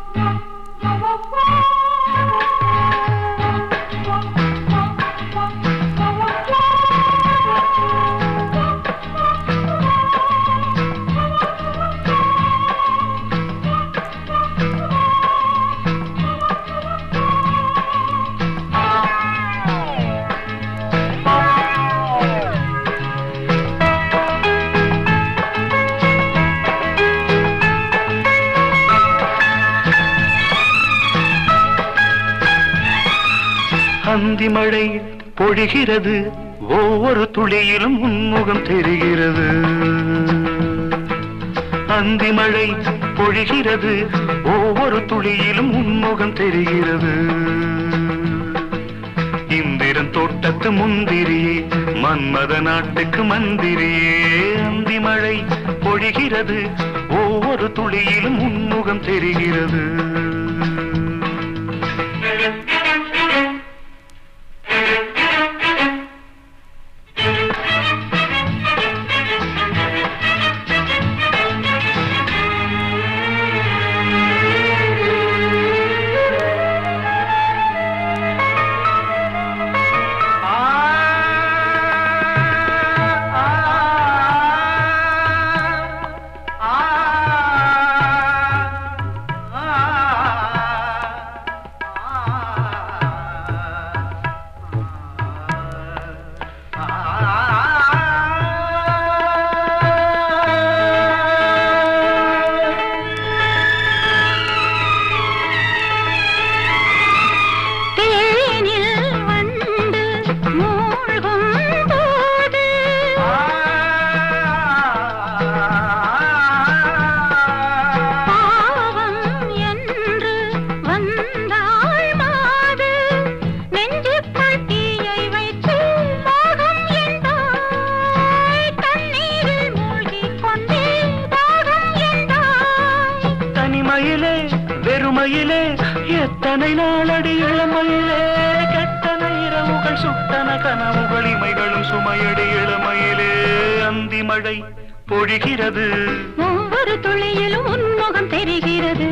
அந்தி மழை பொழிகிறது ஒவ்வொரு துளியிலும் உன்முகம் தெரிகிறது அந்தி மழை பொழிகிறது ஒவ்வொரு துளியிலும் உன்முகம் தெரிகிறது இந்திரன் தோட்டத்து முந்திரியே மன்மத நாட்டுக்கு மந்திரியே அந்தி மழை பொழிகிறது ஒவ்வொரு துளியிலும் உன்முகம் தெரிகிறது தேனில் வண்டு மூழ்கும் போது பாவம் என்று வந்தாள் மாது நெஞ்சுக்குள் தீயை வைத்து மோகம் என்றாய் தண்ணீரில் மூழ்கிக் கொண்டே தாகம் என்றாய் தனிமையிலே வெறுமையிலே எத்தனை நாளடி இளமையிலே கெட்டன இரவுகள் சுட்டன கனவுகள் இமைகளும் சுமையடி இளமையிலே அந்தி மழை பொழிகிறது ஒவ்வொரு துளியிலும் உன்முகம் தெரிகிறது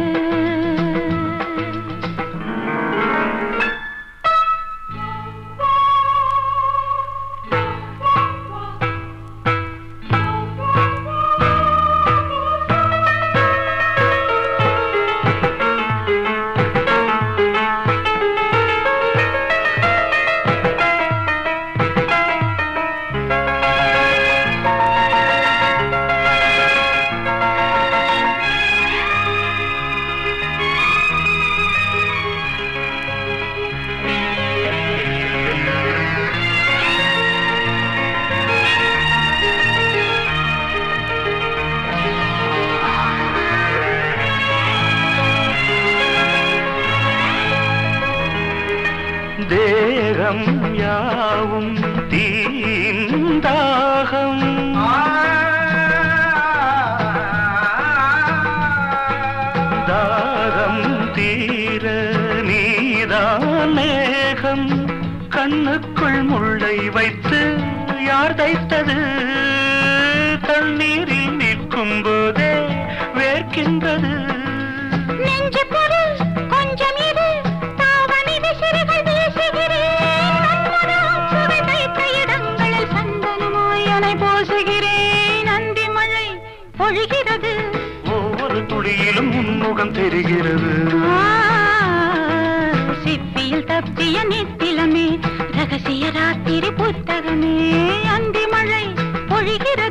தேகம் யாவும் தீந்தாகம் தாகம் தீர நீதான் மேகம் கண்ணுக்குள் முள்ளை வைத்து யார் தைத்தது தண்ணீரில் நிற்கும் போதே வேர்க்கின்றது நெஞ்சு பொருள் கொஞ்சம் இரு தாவணி விசிறிகள் வீசுகிறேன் நன்மனம் சுவை தைத்த இடங்களில் சந்தனமாய் அலை போசுகிறேன் அந்தி மழை பொழிகிறது ஒவ்வொரு துளியிலும் உன்முகம் தெரிகிறது ஆ, சிப்பியில் தப்பிய நித்திலமே ரகசிய ராத்திரி புத்தகமே அந்தி மழை பொழிகிறது